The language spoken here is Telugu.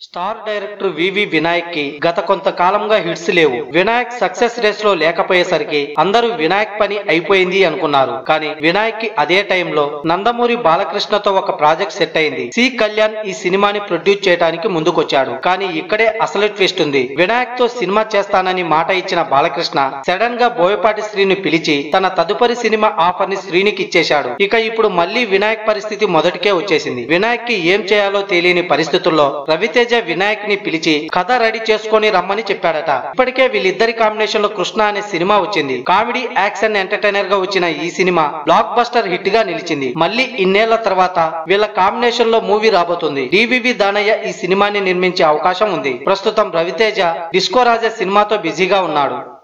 స్టార్ డైరెక్టర్ వివి వినాయక్ కి గత కొంతకాలంగా హిట్స్ లేవు వినాయక్ సక్సెస్ రేస్ లో లేకపోయేసరికి అందరూ వినాయక్ పని అయిపోయింది అనుకున్నారు కానీ వినాయక్ కి అదే టైంలో నందమూరి బాలకృష్ణతో ఒక ప్రాజెక్ట్ సెట్ అయింది సి కళ్యాణ్ ఈ సినిమాని ప్రొడ్యూస్ చేయడానికి ముందుకొచ్చాడు కానీ ఇక్కడే అసలు ట్విస్ట్ ఉంది వినాయక్ తో సినిమా చేస్తానని మాట ఇచ్చిన బాలకృష్ణ సడన్ గా బోయపాటి శ్రీని పిలిచి తన తదుపరి సినిమా ఆఫర్ ని శ్రీనికి ఇచ్చేశాడు ఇక ఇప్పుడు మళ్ళీ వినాయక్ పరిస్థితి మొదటికే వచ్చేసింది వినాయక్ కి ఏం చేయాలో తెలియని పరిస్థితుల్లో రవితేజ వినాయక్ ని పిలిచి కథ రెడీ చేసుకొని రమ్మని చెప్పాడట ఇప్పటికే వీళ్ళిద్దరి కాంబినేషన్ లో కృష్ణ అనే సినిమా వచ్చింది కామెడీ యాక్షన్ ఎంటర్టైనర్ గా వచ్చిన ఈ సినిమా బ్లాక్ బస్టర్ హిట్ గా నిలిచింది మళ్ళీ ఇన్నేళ్ల తర్వాత వీళ్ళ కాంబినేషన్ లో మూవీ రాబోతుంది డివివి దానయ్య ఈ సినిమాని నిర్మించే అవకాశం ఉంది ప్రస్తుతం రవితేజ డిస్కో రాజా సినిమాతో బిజీగా ఉన్నాడు